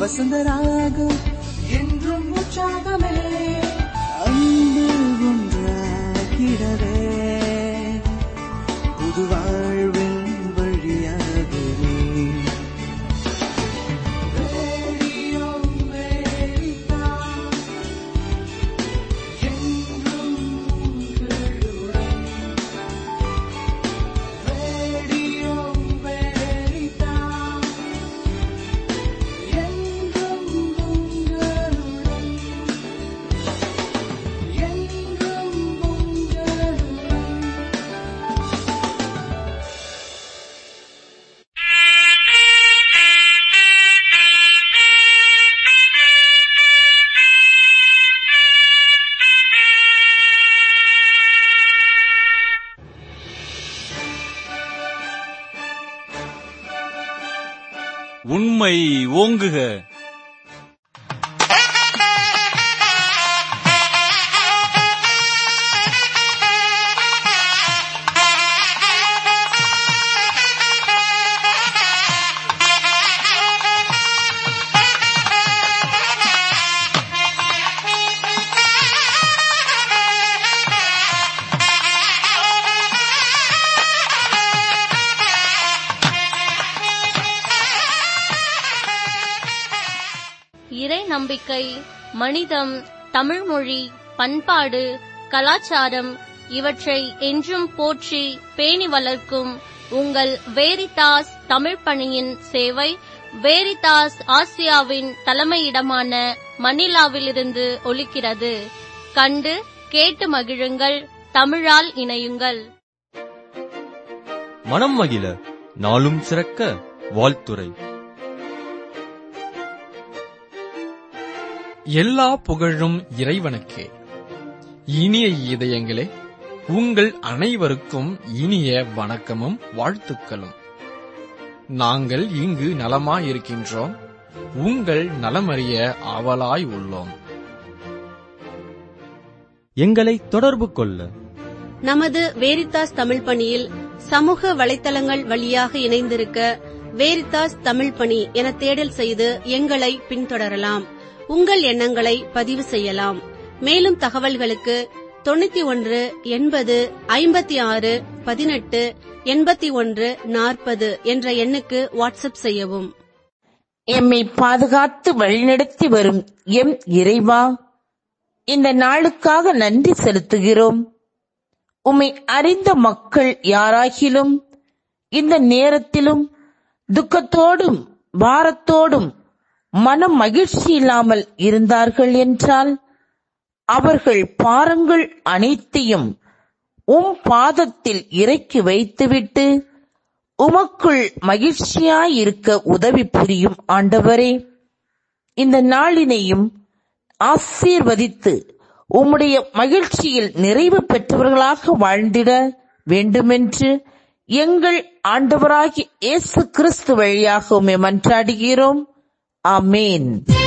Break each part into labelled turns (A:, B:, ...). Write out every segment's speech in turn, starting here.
A: வசந்தராகம் என்றும் உற்சாகமே அன்பு ஒன்றாகிடவே புது வாழ்வின் வழியாகவே ரேடியோ அமெரிக்கா, என்றும் உங்களுடன். ரேடியோ அமெரிக்கா, என்றும் உங்களுடன். என்றும் உங்களுடன்.
B: உண்மை ஓங்குக
C: இறை நம்பிக்கை மனிதம் தமிழ்மொழி பண்பாடு கலாச்சாரம் இவற்றை என்றும் போற்றி பேணி வளர்க்கும் உங்கள் வேரிதாஸ் தமிழ் பணியின் சேவை வேரிதாஸ் ஆசியாவின் தலைமையிடமான மணிலாவிலிருந்து ஒலிக்கிறது கண்டு கேட்டு மகிழுங்கள் தமிழால் இணையுங்கள்
D: மனம் மகிழ நாளும் சிறக்க வாழ்த்துரை
E: எல்லா புகழும் இறைவனுக்கே இனிய இதயங்களே உங்கள் அனைவருக்கும் இனிய வணக்கமும் வாழ்த்துக்களும் நாங்கள் இங்கு நலமாயிருக்கின்றோம் உங்கள் நலமறிய ஆவலாய் உள்ளோம்
D: எங்களை தொடர்பு கொள்ள
F: நமது வேரித்தாஸ் தமிழ் பணியில் சமூக வலைத்தளங்கள் வழியாக இணைந்திருக்க வேரித்தாஸ் தமிழ் பணி என தேடல் செய்து எங்களை பின்தொடரலாம் உங்கள் எண்ணங்களை பதிவு செய்யலாம் மேலும் தகவல்களுக்கு தொண்ணூத்தி ஒன்று எண்பது ஐம்பத்தி ஆறு பதினெட்டு எண்பத்தி ஒன்று நாற்பது என்ற எண்ணுக்கு வாட்ஸ்அப் செய்யவும்
G: எம்மை பாதுகாத்து வழிநடத்தி வரும் எம் இறைவா இந்த நாளுக்காக நன்றி செலுத்துகிறோம் உம்மை அறிந்த மக்கள் யாராகிலும் இந்த நேரத்திலும் துக்கத்தோடும் பாரத்தோடும் மன மகிழ்ச்சி இல்லாமல் இருந்தார்கள் என்றால் அவர்கள் பாரங்கள் அனைத்தையும் உம் பாதத்தில் இறக்கி வைத்துவிட்டு உமக்குள் மகிழ்ச்சியாயிருக்க உதவி புரியும் ஆண்டவரே இந்த நாளினையும் ஆசீர்வதித்து உம்முடைய மகிழ்ச்சியில் நிறைவு பெற்றவர்களாக வாழ்ந்திட வேண்டுமென்று எங்கள் ஆண்டவராகிய இயேசு கிறிஸ்து வழியாக உம்மை மன்றாடுகிறோம் ஆமேன்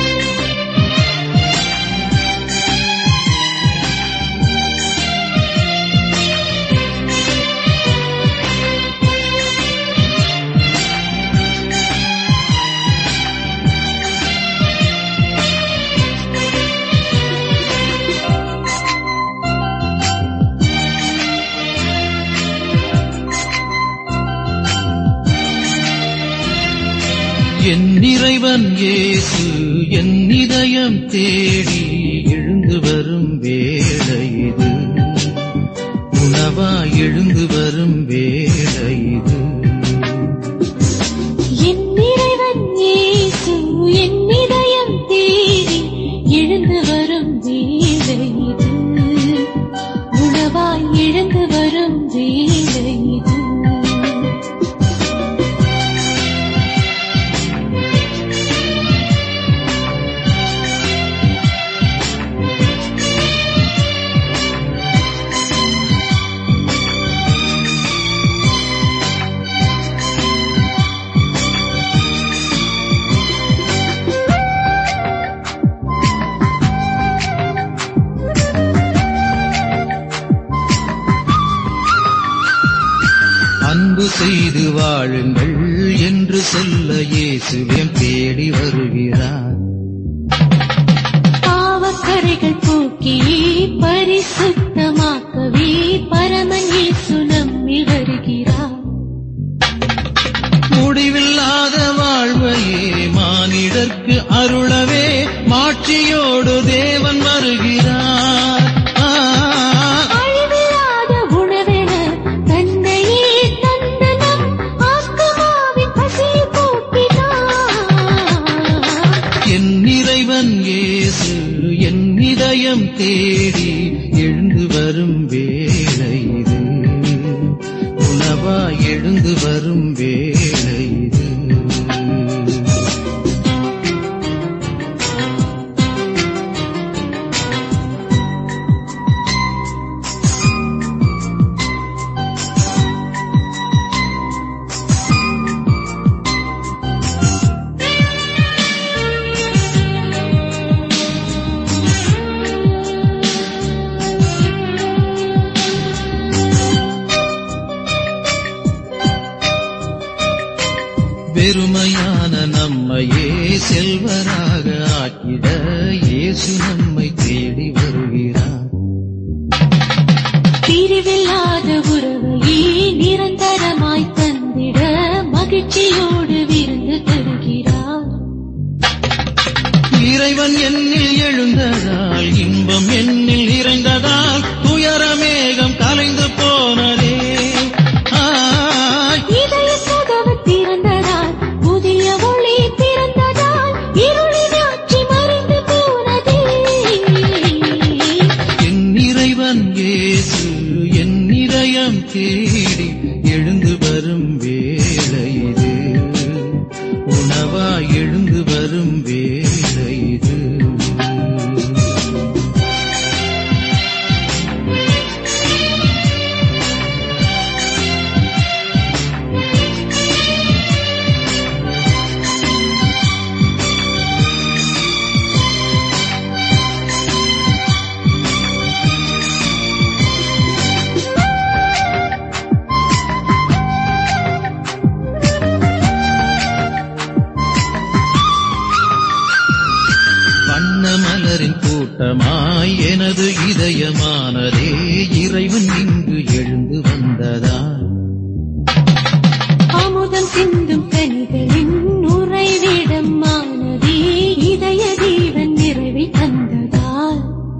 H: என் இறைவன் இயேசு என் இதயம் தேடி எழுந்து வரும் வேளை இது உணவாய் எழுந்து வரும் வேளை இது
I: என் இறைவன் இயேசு என் இதயம் தேடி எழுந்து வரும் வேளை இது உணவாய் எழுந்து வரும் வேளை இது
H: அன்பு செய்து வாழுங்கள் என்று சொல்ல இயேசுவேம் தேடி வருகிறார்
I: பாவக்கரைகள் போக்கி பரிசுத்தமாக்கவே பரமன் இயேசு நம்மில் வருகிறார்
H: முடிவில்லாத வாழ்வையே மானிடர்க்கு அருளவே மாட்சியோடு தேவன் வருகிறார் ஆ,
I: அழிவில்லாத உணவென தன்னையே தந்த நம் ஆத்மாவின் பசியை போக்கினார்
H: என் இறைவன் இயேசு என் இதயம் தேடி எழுந்து வரும் வேளை இது உணவா எழுந்து வரும் வேளை இது வெறுமையான நம்மையே செல்வராக ஆக்கிட இயேசு நம்மை தேடி வருகிறார்
I: பிரிவில்லாத உறவையே நிரந்தரமாய் தந்திட மகிழ்ச்சியோடு விருந்து தருகிறார்
H: இறைவன் என்னில் எழுந்ததால் இன்பம் என்னில் நிறைந்ததால் துயரமேகம் கலைந்து போனதே ஆய்,
I: இதய கதவு திறந்ததால் புதிய ஒளி பிறந்ததால் இருளின் ஆட்சி மறைந்து போனதே
H: என் இறைவன் இயேசு என் இதயம் தேடி எழுந்து வரும் வேளை இது உணவா எழுந்து வரும் வேளை இது வண்ண மலரின் கூட்டமாய் எனது இதயமானதே இறைவன் இங்கு எழுந்து வந்ததால்
I: அமுதம் சிந்தும் கனிகளின் உறைவிடம் ஆனதே இதய தீவன் நிறைவை தந்ததால்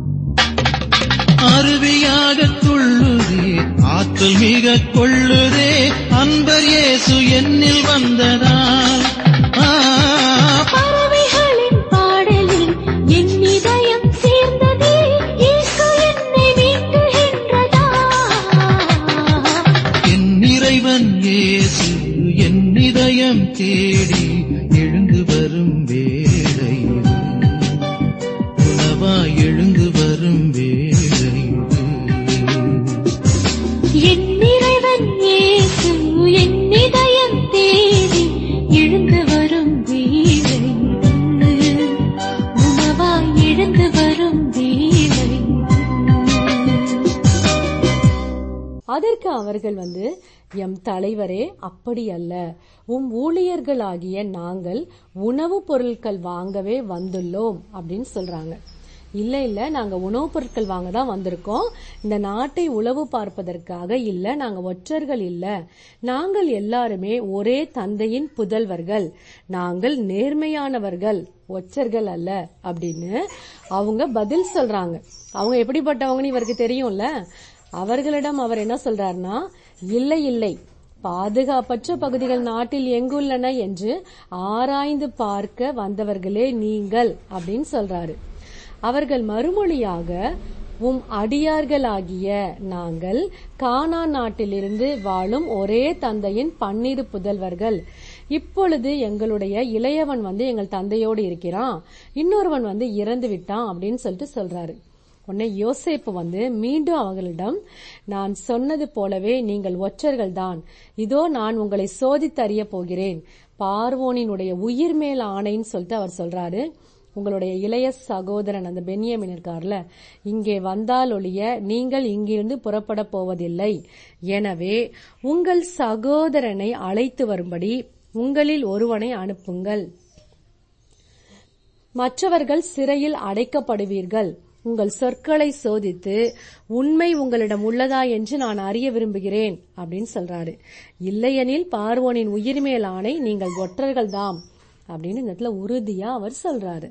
H: அருவியாக துள்ளுதே ஆற்றல் மிக கொள்ளுதே அன்பர் இயேசு என்னில் வந்ததால் ஆ,
I: பறவைகளின் பாடலில் என் இதயம் சேர்ந்ததே இயேசு என்னை மீட்டுகின்றதா
H: என் இறைவன் இயேசு என் இதயம் தேடி எழுந்து வரும் வேளை இது. உணவா எழுந்து வரும் வேளை இது.
I: என் இறைவன் இயேசு என் இதயம் தேடி எழுந்து வரும் வேளை இது. உணவாய் எழுந்து வரும் வேளை இது.
J: அதற்கு அவர்கள் வந்து எம் தலைவரே அப்படி அல்ல உம் ஊழியர்களாகிய நாங்கள் உணவுப் பொருட்கள் வாங்கவே வந்துள்ளோம் அப்படின்னு சொல்றாங்க இல்ல இல்ல நாங்க உணவுப் பொருட்கள் வாங்க தான் வந்திருக்கோம் இந்த நாட்டை உளவு பார்ப்பதற்காக இல்ல நாங்க ஒற்றர்கள் இல்ல நாங்கள் எல்லாருமே ஒரே தந்தையின் புதல்வர்கள் நாங்கள் நேர்மையானவர்கள் ஒற்றர்கள் அல்ல அப்படின்னு அவங்க பதில் சொல்றாங்க அவங்க எப்படிப்பட்டவங்கன்னு இவருக்கு தெரியும்ல அவர்களிடம் அவர் என்ன சொல்றாருன்னா இல்லை இல்லை பாதுகாப்பற்ற பகுதிகள் நாட்டில் எங்குள்ளன என்று ஆராய்ந்து பார்க்க வந்தவர்களே நீங்கள் அப்படின்னு சொல்றாரு அவர்கள் மறுமொழியாக உம் அடியார்களாகிய நாங்கள் கானா நாட்டிலிருந்து வாழும் ஒரே தந்தையின் பன்னிரு புதல்வர்கள் இப்பொழுது எங்களுடைய இளையவன் வந்து எங்கள் தந்தையோடு இருக்கிறான் இன்னொருவன் வந்து இறந்து விட்டான் அப்படின்னு சொல்லிட்டு சொல்றாரு உடனே யோசேப்பு வந்து மீண்டும் அவர்களிடம் நான் சொன்னது போலவே நீங்கள் ஒற்றர்கள் தான் இதோ நான் உங்களை சோதித்து அறிய போகிறேன் பார்வோனினுடைய உயிர் மேல் ஆணைன்னு சொல்லிட்டு அவர் சொல்றாரு உங்களுடைய இளைய சகோதரன் அந்த பென்யமின் இருக்கார்ல இங்கே வந்தால் ஒழிய நீங்கள் இங்கிருந்து புறப்பட போவதில்லை எனவே உங்கள் சகோதரனை அழைத்து வரும்படி உங்களில் ஒருவனை அனுப்புங்கள் மற்றவர்கள் சிறையில் அடைக்கப்படுவீர்கள் உங்கள் சொற்களை சோதித்து உண்மை உங்களிடம் உள்ளதா என்று நான் அறிய விரும்புகிறேன் அப்படின்னு சொல்றாரு இல்லையெனில் பார்வோனின் உயிர் மேல் ஆணை நீங்கள் ஒற்றர்கள் தாம் அப்படின்னு இந்த இடத்துல உறுதியா அவர் சொல்றாரு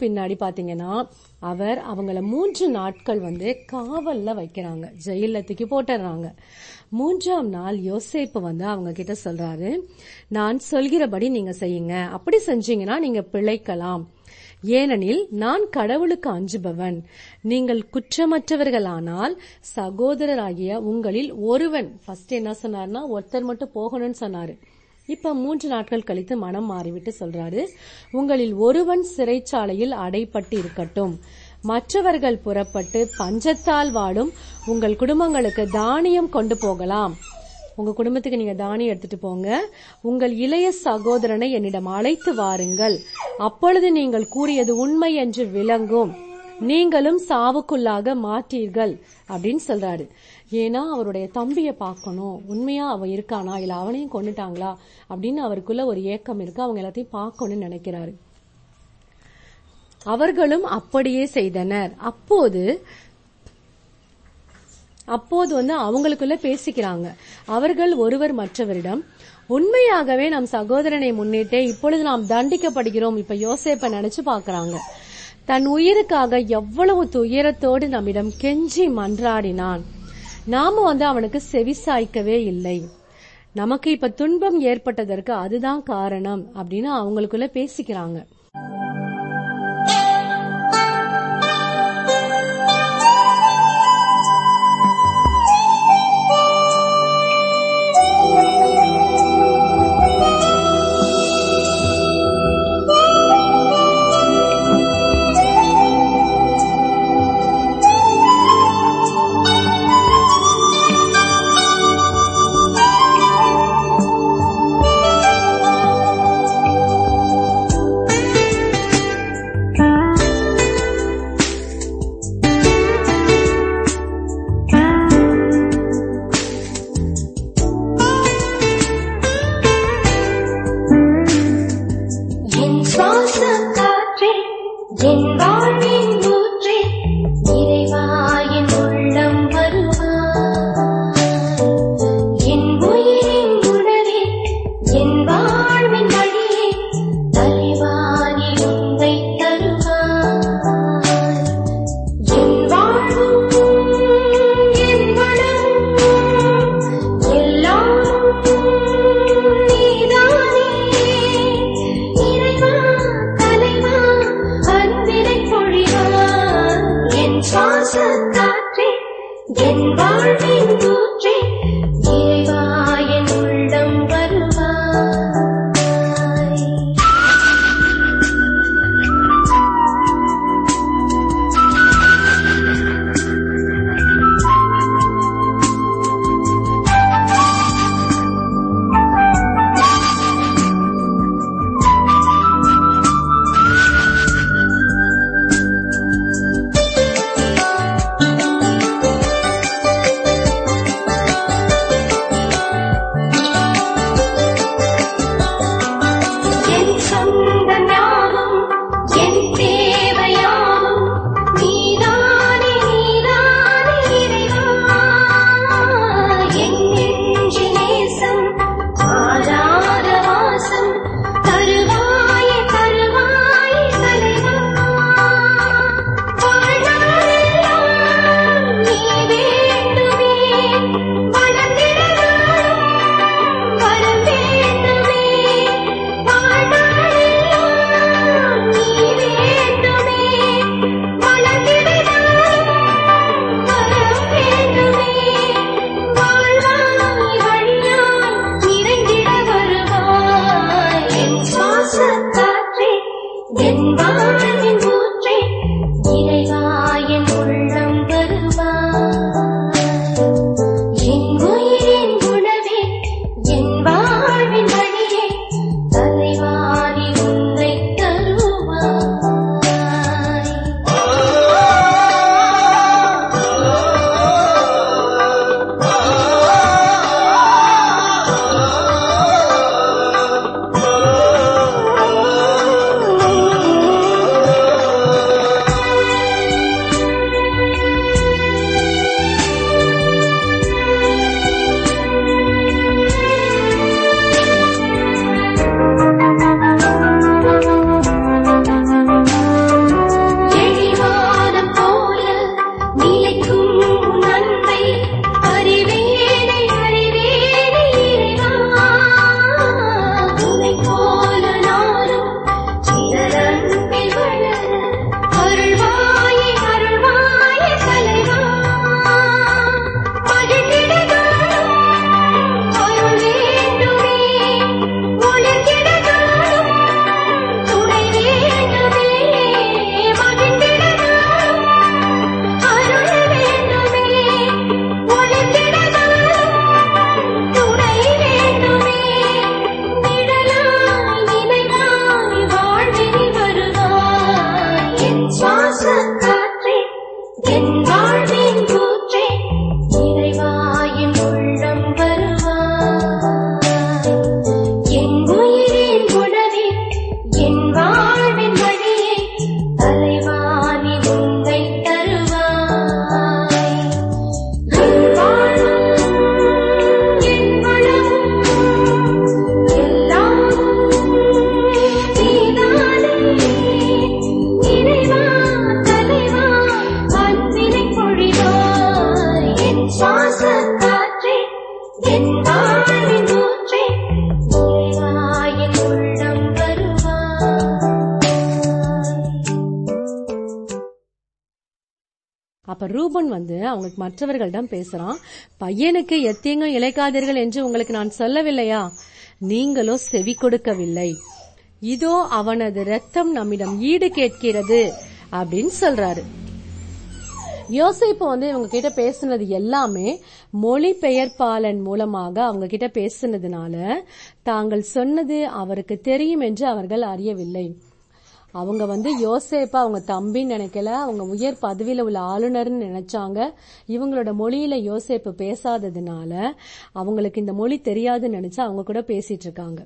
J: பின்னாடி பாத்தீங்கன்னா அவர் அவங்கள மூன்று நாட்கள் வந்து காவல்ல வைக்கிறாங்க ஜெயில தூக்கி போட்டுறாங்க மூன்றாம் நாள் யோசேப்பு வந்து அவங்க கிட்ட சொல்றாரு நான் சொல்கிறபடி நீங்க செய்யுங்க அப்படி செஞ்சீங்கன்னா நீங்க பிழைக்கலாம் ஏனெனில் நான் கடவுளுக்கு அஞ்சுபவன் நீங்கள் குற்றமற்றவர்களானால் சகோதரராகிய உங்களில் ஒருவன் ஃபர்ஸ்ட் என்ன சொன்னார்னா ஒருத்தர் மட்டும் போகணும்னு சொன்னாரு இப்ப மூன்று நாட்கள் கழித்து மனம் மாறிவிட்டு சொல்றாரு உங்களில் ஒருவன் சிறைச்சாலையில் அடைப்பட்டு இருக்கட்டும் மற்றவர்கள் புறப்பட்டு பஞ்சத்தால் வாடும் உங்கள் குடும்பங்களுக்கு தானியம் கொண்டு போகலாம் உங்க குடும்பத்துக்கு நீங்க தானியம் எடுத்துட்டு போங்க உங்கள் இளைய சகோதரனை என்னிடம் அழைத்து வாருங்கள் அப்பொழுது நீங்கள் கூறியது உண்மை என்று விளங்கும் நீங்களும் சாவுக்குள்ளாக மாட்டீர்கள் அப்படின்னு சொல்றாரு ஏன்னா அவருடைய தம்பிய பார்க்கணும் உண்மையா அவன் இருக்கானா இல்ல அவனையும் கொண்டுட்டாங்களா அப்படின்னு அவருக்குள்ள ஒரு ஏக்கம் இருக்கு அவங்க எல்லாத்தையும் பார்க்கணும்னு நினைக்கிறாரு அவர்களும் அப்படியே செய்தனர் அப்போது அப்போது வந்து அவங்களுக்குள்ள பேசிக்கிறாங்க அவர்கள் ஒருவர் மற்றவரிடம் உண்மையாகவே நம் சகோதரனை முன்னிட்டே இப்பொழுது நாம் தண்டிக்கப்படுகிறோம் இப்ப யோசேப்ப நினைச்சு பாக்குறாங்க தன் உயிருக்காக எவ்வளவு துயரத்தோடு நம்மிடம் கெஞ்சி மன்றாடினான் நாம வந்து அவனுக்கு செவிசாய்க்கவே இல்லை நமக்கு இப்ப துன்பம் ஏற்பட்டதற்கு அதுதான் காரணம் அப்படின்னு அவங்களுக்குள்ள பேசிக்கிறாங்க
I: என் சுவாச காற்றே என் வாழ்வின் ஊற்றே இறைவாயின் உள்ளம் வருவாய் என் உயிரின் உணவே என் வாழ்வின் வழியே தலைவாணி உன்னை தருவாய் என் வாழ்வும் என் வளமும் எல்லாம் நீதானே இறைவா தலைவா அன்பினை பொழிவாய் என் சுவாச காற்றே என் வாழ்வின் ஊற்றே இறைவா என் உள்ளம் வருவாய்
A: Thank
I: என் வாழ்வின் ஊற்றே நிறைவாயின் உள்ளம் வருவாய்
J: அப்ப ரூபன் வந்து அவங்களுக்கு மற்றவர்களிடம் பேசுறான் பையனுக்கு எத்தீங்கும் இழைக்காதீர்கள் என்று உங்களுக்கு நான் சொல்லவில்லையா நீங்களோ செவி கொடுக்கவில்லை இதோ அவனது ரத்தம் நம்மிடம் ஈடு கேட்கிறது அப்படின்னு சொல்றாரு யோசிப்பு வந்து இவங்க கிட்ட பேசுனது எல்லாமே மொழிபெயர்ப்பாளன் மூலமாக அவங்க கிட்ட பேசுனதுனால தாங்கள் சொன்னது அவருக்கு தெரியும் என்று அவர்கள் அறியவில்லை அவங்க வந்து யோசேப்பா அவங்க தம்பின்னு நினைக்கல அவங்க உயர் பதவியில உள்ள ஆளுநர்னு நினைச்சாங்க இவங்களோட மொழியில யோசேப்பு பேசாததுனால அவங்களுக்கு இந்த மொழி தெரியாதுன்னு நினைச்சு அவங்க கூட பேசிட்டு இருக்காங்க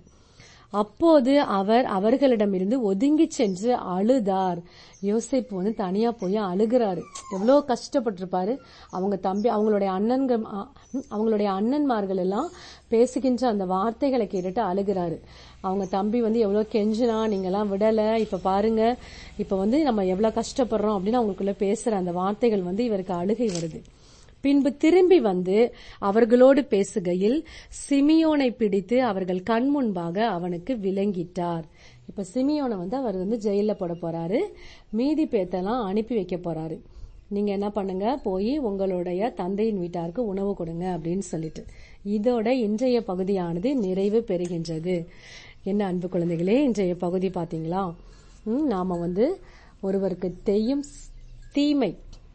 J: அப்போது அவர் அவர்களிடமிருந்து ஒதுங்கி சென்று அழுதார் யோசேப்பு வந்து தனியா போய் அழுகிறாரு எவ்வளவு கஷ்டப்பட்டிருப்பாரு அவங்க தம்பி அவங்களுடைய அண்ணன்கள் அ, அவங்களுடைய அண்ணன்மார்கள் எல்லாம் பேசுகின்ற அந்த வார்த்தைகளை கேட்டுட்டு அழுகிறாரு அவங்க தம்பி வந்து எவ்வளவு கெஞ்சினா நீங்கெல்லாம் விடல இப்ப பாருங்க இப்ப வந்து நம்ம எவ்வளவு கஷ்டப்படுறோம் அப்படின்னு அவங்களுக்குள்ள பேசுற அந்த வார்த்தைகள் வந்து இவருக்கு அழுகை வருது பின்பு திரும்பி வந்து அவர்களோடு பேசுகையில் சிமியோனை பிடித்து அவர்கள் கண் முன்பாக அவனுக்கு விளங்கிட்டார் இப்ப சிமியோனை வந்து அவர் வந்து ஜெயில போட போறாரு மீதி பேத்தெல்லாம் அனுப்பி வைக்க போறாரு நீங்க என்ன பண்ணுங்க போய் உங்களுடைய தந்தையின் வீட்டாருக்கு உணவு கொடுங்க அப்படின்னு சொல்லிட்டு இதோட இன்றைய பகுதியானது நிறைவு பெறுகின்றது என்ன அன்பு குழந்தைகளே இன்றைய பகுதி பாத்தீங்களா ம், நாம வந்து ஒருவருக்கு செய்யும் தீமை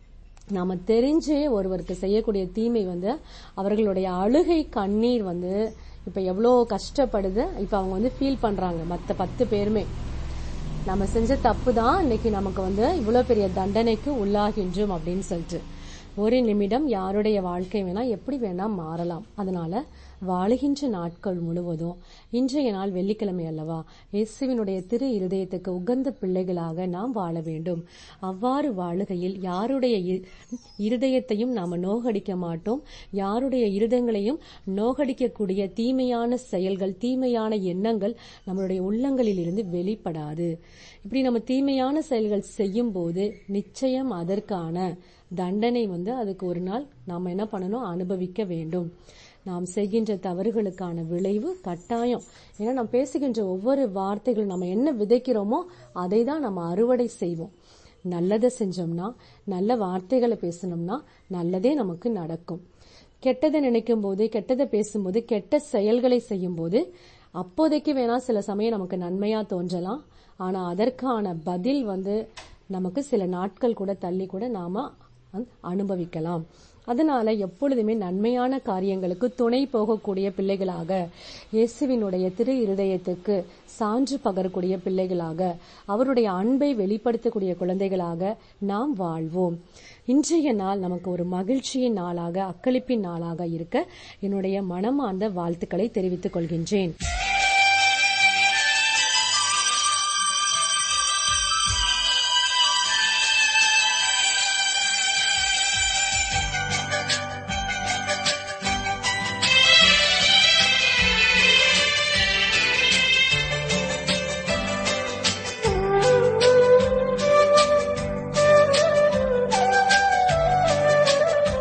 J: நாம தெரிஞ்சே ஒருவருக்கு செய்யக்கூடிய தீமை வந்து அவர்களுடைய அழுகை கண்ணீர் வந்து இப்ப எவ்வளோ கஷ்டப்படுது இப்ப அவங்க வந்து ஃபீல் பண்றாங்க மத்த பத்து பேருமே நம்ம செஞ்ச தப்பு தான் இன்னைக்கு நமக்கு வந்து இவ்வளவு பெரிய தண்டனைக்கு உள்ளாகின்றோம் அப்படின்னு சொல்லிட்டு ஒரு நிமிடம் யாருடைய வாழ்க்கை வேணா எப்படி வேணா மாறலாம் அதனால வாழுகின்ற நாட்கள் முழுவதும் இன்றைய நாள் வெள்ளிக்கிழமை அல்லவா இயேசுவினுடைய திரு இருதயத்துக்கு உகந்த பிள்ளைகளாக நாம் வாழ வேண்டும் அவ்வாறு வாழுகையில் யாருடைய இ- இருதயத்தையும் நாம நோகடிக்க மாட்டோம் யாருடைய இருதயங்களையும் நோகடிக்கக்கூடிய தீமையான செயல்கள் தீமையான எண்ணங்கள் நம்மளுடைய உள்ளங்களில் இருந்து வெளிப்படாது இப்படி நம்ம தீமையான செயல்கள் செய்யும் போது நிச்சயம் அதற்கான தண்டனை வந்து அதுக்கு ஒரு நாள் நாம் என்ன பண்ணணும் அனுபவிக்க வேண்டும் நாம் செய்கின்ற தவறுகளுக்கான விளைவு கட்டாயம் ஏன்னா நாம் பேசுகின்ற ஒவ்வொரு வார்த்தைகளும் நம்ம என்ன விதைக்கிறோமோ அதை தான் நம்ம அறுவடை செய்வோம் நல்லதை செஞ்சோம்னா நல்ல வார்த்தைகளை பேசணும்னா நல்லதே நமக்கு நடக்கும் கெட்டதை நினைக்கும் போது கெட்டதை பேசும்போது கெட்ட செயல்களை செய்யும் போது அப்போதைக்கு வேணா சில சமயம் நமக்கு நன்மையா தோன்றலாம் ஆனா அதற்கான பதில் வந்து நமக்கு சில நாட்கள் கூட தள்ளி கூட நாம அ- அனுபவிக்கலாம் அதனால எப்பொழுதுமே நன்மையான காரியங்களுக்கு துணை போகக்கூடிய பிள்ளைகளாக இயேசுவினுடைய திரு இருதயத்துக்கு சான்று பகரக்கூடிய பிள்ளைகளாக அவருடைய அன்பை வெளிப்படுத்தக்கூடிய குழந்தைகளாக நாம் வாழ்வோம் இன்றைய நாள் நமக்கு ஒரு மகிழ்ச்சியின் நாளாக அக்களிப்பின் நாளாக இருக்க என்னுடைய மனமார்ந்த வாழ்த்துக்களை தெரிவித்துக் கொள்கின்றேன்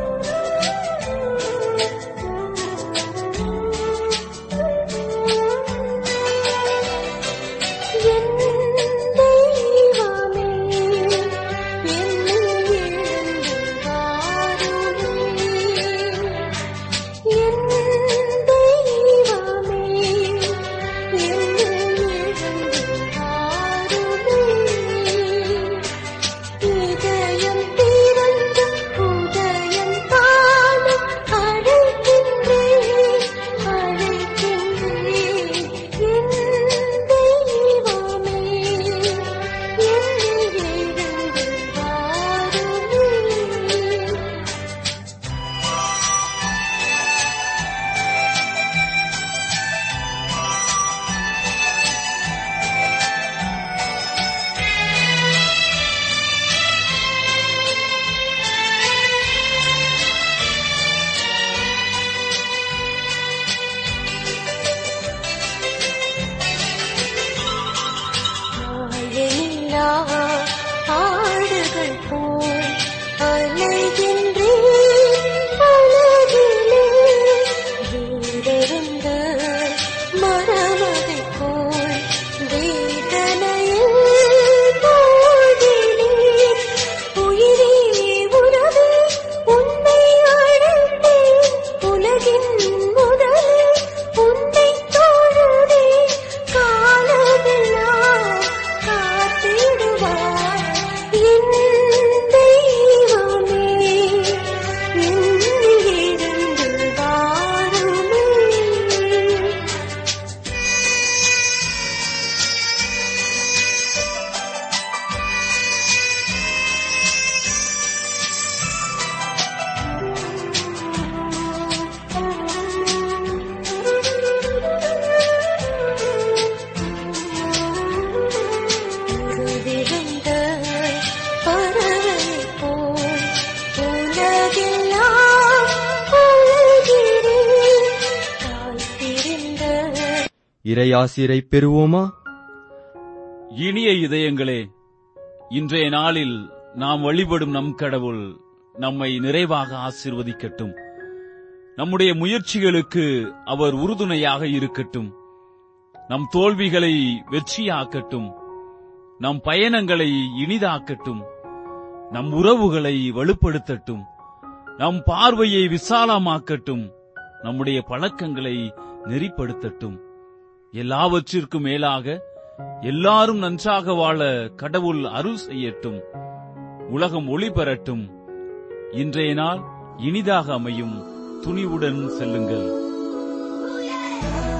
I: Thank you. உலகின் முதலே உன்னை தொழுதே காலமெல்லாம் காத்திடுவார் என் தெய்வமே என்னிலிருந்து வாருமே உருவிருந்த பறவை போல் உலகெல்லாம் உலகிறேன் தாழ்த்திருந்த
D: இறையாசிரை பெறுவோமா
B: இனிய இதயங்களே இன்றைய நாளில் நாம் வழிபடும் நம் கடவுள் நம்மை நிறைவாக ஆசீர்வதிக்கட்டும் நம்முடைய முயற்சிகளுக்கு அவர் உறுதுணையாக இருக்கட்டும் நம் தோல்விகளை வெற்றியாக்கட்டும் நம் பயணங்களை இனிதாக்கட்டும் நம் உறவுகளை வலுப்படுத்தட்டும் நம் பார்வையை விசாலமாக்கட்டும் நம்முடைய பழக்கங்களை நெறிப்படுத்தட்டும் எல்லாவற்றிற்கும் மேலாக எல்லாரும் நன்றாக வாழ கடவுள் அருள் செய்யட்டும் உலகம் ஒளி பெறட்டும் இன்றைய நாள் இனிதாக அமையும் துணிவுடன் செல்லுங்கள்